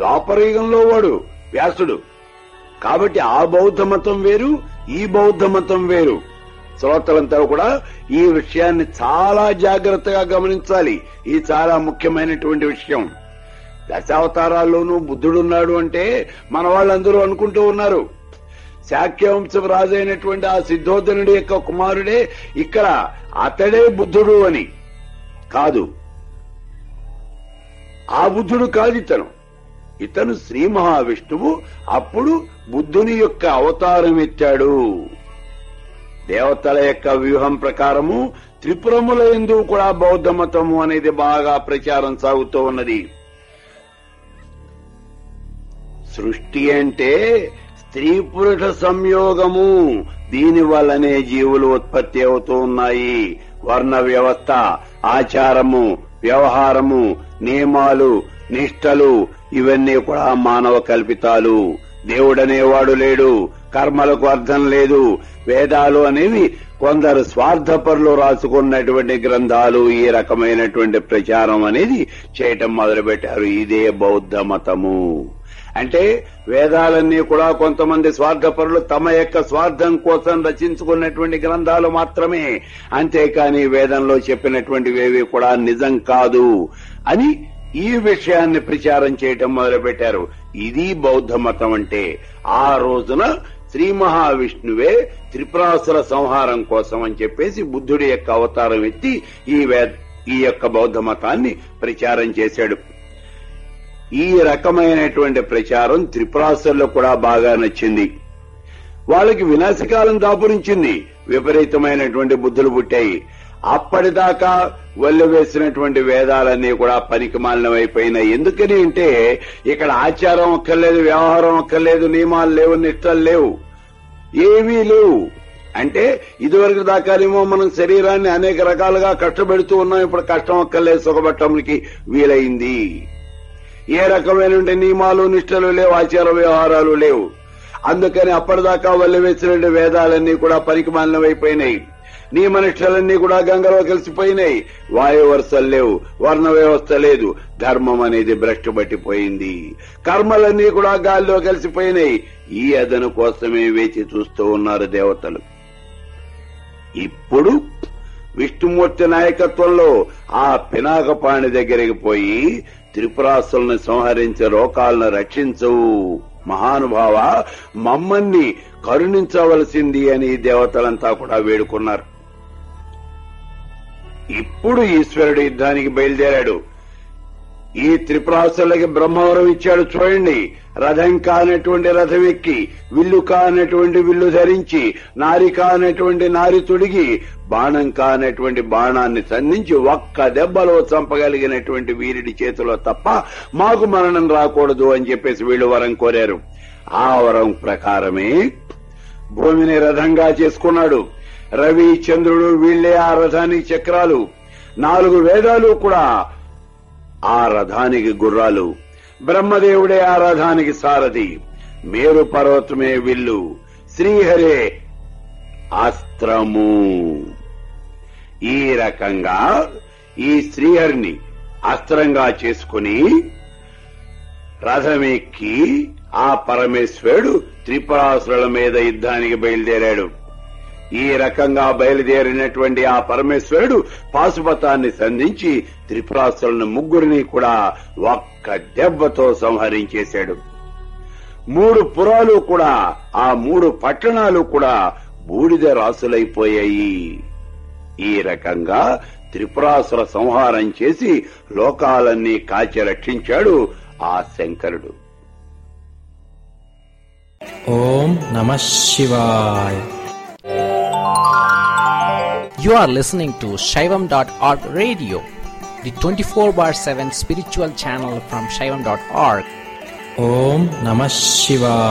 ద్వాపరయుగంలో వాడు వ్యాసుడు కాబట్టి ఆ బౌద్ధ మతం వేరు ఈ బౌద్ధ మతం వేరు శ్రోతలంతా కూడా ఈ విషయాన్ని చాలా జాగ్రత్తగా గమనించాలి ఇది చాలా ముఖ్యమైనటువంటి విషయం దశావతారాల్లోనూ బుద్ధుడున్నాడు అంటే మన వాళ్ళందరూ అనుకుంటూ ఉన్నారు శాక్యవంశం రాజైనటువంటి ఆ సిద్ధోధనుడి యొక్క కుమారుడే ఇక్కడ అతడే బుద్ధుడు అని కాదు ఆ బుద్ధుడు కాదు ఇతను ఇతను శ్రీ మహావిష్ణువు అప్పుడు బుద్ధుని యొక్క అవతారం ఎత్తాడు దేవతల యొక్క వ్యూహం ప్రకారము త్రిపురముల ఎందు కూడా బౌద్ధ మతము అనేది బాగా ప్రచారం సాగుతూ ఉన్నది సృష్టి అంటే స్త్రీ పురుష సంయోగము దీని వల్లనే జీవులు ఉత్పత్తి అవుతూ ఉన్నాయి వర్ణ వ్యవస్థ ఆచారము వ్యవహారము నియమాలు నిష్టలు ఇవన్నీ కూడా మానవ కల్పితాలు దేవుడనేవాడు లేడు కర్మలకు అర్థం లేదు వేదాలు అనేవి కొందరు స్వార్థపరులు రాసుకున్నటువంటి గ్రంథాలు ఈ రకమైనటువంటి ప్రచారం అనేది చేయటం మొదలుపెట్టారు ఇదే బౌద్ధ మతము అంటే వేదాలన్నీ కూడా కొంతమంది స్వార్థపరులు తమ యొక్క స్వార్థం కోసం రచించుకున్నటువంటి గ్రంథాలు మాత్రమే అంతేకాని వేదంలో చెప్పినటువంటివేవి కూడా నిజం కాదు అని ఈ విషయాన్ని ప్రచారం చేయటం మొదలుపెట్టారు ఇది బౌద్ధ మతం అంటే ఆ రోజున శ్రీ మహావిష్ణువే త్రిపురాసుర సంహారం కోసం అని చెప్పేసి బుద్ధుడి యొక్క అవతారం ఎత్తి ఈ వే ఈ యొక్క బౌద్ధ మతాన్ని ప్రచారం చేశాడు ఈ రకమైనటువంటి ప్రచారం త్రిపురాసుల్లో కూడా బాగా నచ్చింది వాళ్ళకి వినాశకాలం దాపురించింది విపరీతమైనటువంటి బుద్ధులు పుట్టాయి అప్పటిదాకా వల్లు వేసినటువంటి వేదాలన్నీ కూడా పనికి మాలినమైపోయినాయి ఎందుకని అంటే ఇక్కడ ఆచారం అక్కర్లేదు వ్యవహారం అక్కర్లేదు నియమాలు లేవు నిష్టలు లేవు ఏమీ లేవు అంటే ఇదివరకు దాకానేమో మనం శరీరాన్ని అనేక రకాలుగా కష్టపెడుతూ ఉన్నాం ఇప్పుడు కష్టం అక్కర్లేదు సుఖపట్టడానికి వీలైంది ఏ రకమైనటువంటి నియమాలు నిష్టలు లేవు ఆచార వ్యవహారాలు లేవు అందుకని అప్పటిదాకా వల్లి వేసినటువంటి వేదాలన్నీ కూడా పనికి మాలినమైపోయినాయి నియమనిష్టలన్నీ కూడా గంగలో కలిసిపోయినాయి వాయు వరుసలు లేవు వర్ణ వ్యవస్థ లేదు ధర్మం అనేది భ్రష్టు పట్టిపోయింది కర్మలన్నీ కూడా గాల్లో కలిసిపోయినాయి ఈ అదను కోసమే వేచి చూస్తూ ఉన్నారు దేవతలు ఇప్పుడు విష్ణుమూర్తి నాయకత్వంలో ఆ పినాకపాణి దగ్గరికి పోయి త్రిపురాసులను సంహరించి లోకాలను రక్షించవు మహానుభావ మమ్మల్ని కరుణించవలసింది అని దేవతలంతా కూడా వేడుకున్నారు ఇప్పుడు ఈశ్వరుడు యుద్ధానికి బయలుదేరాడు ఈ త్రిపురాసులకి బ్రహ్మవరం ఇచ్చాడు చూడండి రథం కానటువంటి రథం ఎక్కి విల్లు కానటువంటి విల్లు ధరించి నారి కానటువంటి నారి తొడిగి బాణం కానటువంటి బాణాన్ని సంధించి ఒక్క దెబ్బలో చంపగలిగినటువంటి వీరుడి చేతిలో తప్ప మాకు మరణం రాకూడదు అని చెప్పేసి వీళ్ళు వరం కోరారు ఆ వరం ప్రకారమే భూమిని రథంగా చేసుకున్నాడు రవి చంద్రుడు వీళ్లే ఆ రథానికి చక్రాలు నాలుగు వేదాలు కూడా ఆ రథానికి గుర్రాలు బ్రహ్మదేవుడే ఆ రథానికి సారథి మేరు పర్వతమే విల్లు శ్రీహరే అస్త్రము ఈ రకంగా ఈ శ్రీహరిని అస్త్రంగా చేసుకుని రథమెక్కి ఆ పరమేశ్వరుడు త్రిపురాసురుల మీద యుద్ధానికి బయలుదేరాడు ఈ రకంగా బయలుదేరినటువంటి ఆ పరమేశ్వరుడు పాశుపతాన్ని సంధించి త్రిపురాసులను ముగ్గురిని కూడా ఒక్క దెబ్బతో సంహరించేశాడు మూడు పురాలు కూడా ఆ మూడు పట్టణాలు కూడా బూడిద రాసులైపోయాయి ఈ రకంగా త్రిపురాసుర సంహారం చేసి లోకాలన్నీ కాచి రక్షించాడు ఆ శంకరుడు ఓం నమ శివాయ You are listening to Shaivam.org radio, the 24 bar 7 spiritual channel from Shaivam.org. ఓం నమ శివాయ